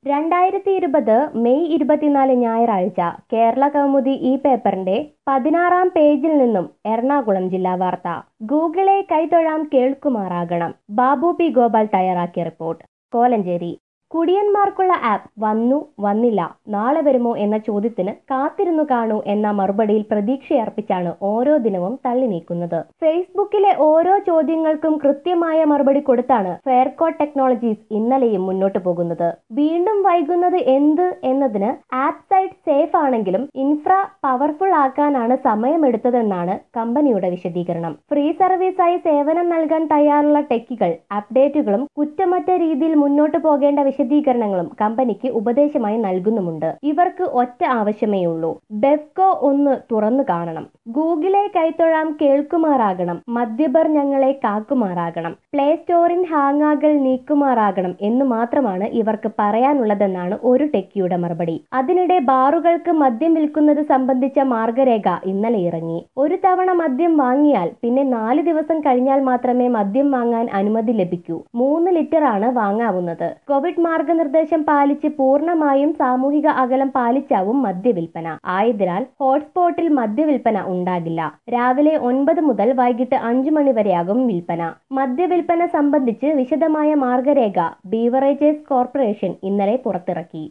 രണ്ടായിരത്തി ഇരുപത് മെയ് ഇരുപത്തിനാല് ഞായറാഴ്ച കേരള കൗമുദി ഈ പേപ്പറിന്റെ പതിനാറാം പേജിൽ നിന്നും എറണാകുളം ജില്ലാ വാർത്ത ഗൂഗിളെ കൈതൊഴാം കേൾക്കുമാറാകണം ബാബു പി ഗോപാൽ തയ്യാറാക്കിയ റിപ്പോർട്ട് കോലഞ്ചേരി കുടിയന്മാർക്കുള്ള ആപ്പ് വന്നു വന്നില്ല നാളെ വരുമോ എന്ന ചോദ്യത്തിന് കാത്തിരുന്നു കാണൂ എന്ന മറുപടിയിൽ പ്രതീക്ഷയർപ്പിച്ചാണ് ഓരോ ദിനവും തള്ളി നീക്കുന്നത് ഫേസ്ബുക്കിലെ ഓരോ ചോദ്യങ്ങൾക്കും കൃത്യമായ മറുപടി കൊടുത്താണ് ഫെയർകോട്ട് ടെക്നോളജീസ് ഇന്നലെയും മുന്നോട്ട് പോകുന്നത് വീണ്ടും വൈകുന്നത് എന്ത് എന്നതിന് ആപ്പ് സൈറ്റ് സേഫ് ആണെങ്കിലും ഇൻഫ്ര പവർഫുൾ ആക്കാനാണ് സമയമെടുത്തതെന്നാണ് കമ്പനിയുടെ വിശദീകരണം ഫ്രീ സർവീസായി സേവനം നൽകാൻ തയ്യാറുള്ള ടെക്കികൾ അപ്ഡേറ്റുകളും കുറ്റമറ്റ രീതിയിൽ മുന്നോട്ട് പോകേണ്ട വിശദീകരണങ്ങളും കമ്പനിക്ക് ഉപദേശമായി നൽകുന്നുമുണ്ട് ഇവർക്ക് ഒറ്റ ആവശ്യമേ ഉള്ളൂ ബെഫ്കോ ഒന്ന് തുറന്നു കാണണം ഗൂഗിളെ കൈത്തൊഴാം കേൾക്കുമാറാകണം മദ്യപർ ഞങ്ങളെ കാക്കുമാറാകണം പ്ലേ സ്റ്റോറിൻ ഹാങ്ങാകൽ നീക്കുമാറാകണം എന്ന് മാത്രമാണ് ഇവർക്ക് പറയാനുള്ളതെന്നാണ് ഒരു ടെക്കിയുടെ മറുപടി അതിനിടെ ബാറുകൾക്ക് മദ്യം വിൽക്കുന്നത് സംബന്ധിച്ച മാർഗരേഖ ഇന്നലെ ഇറങ്ങി ഒരു തവണ മദ്യം വാങ്ങിയാൽ പിന്നെ നാല് ദിവസം കഴിഞ്ഞാൽ മാത്രമേ മദ്യം വാങ്ങാൻ അനുമതി ലഭിക്കൂ മൂന്ന് ലിറ്ററാണ് വാങ്ങാവുന്നത് കോവിഡ് മാർഗനിർദ്ദേശം പാലിച്ച് പൂർണ്ണമായും സാമൂഹിക അകലം പാലിച്ചാവും മദ്യവിൽപ്പന ആയതിനാൽ ഹോട്ട്സ്പോട്ടിൽ മദ്യവിൽപ്പന ഉണ്ടാകില്ല രാവിലെ ഒൻപത് മുതൽ വൈകിട്ട് അഞ്ചു മണി വരെയാകും വിൽപ്പന മദ്യവിൽപ്പന സംബന്ധിച്ച് വിശദമായ മാർഗരേഖ ബീവറേജസ് കോർപ്പറേഷൻ ഇന്നലെ പുറത്തിറക്കി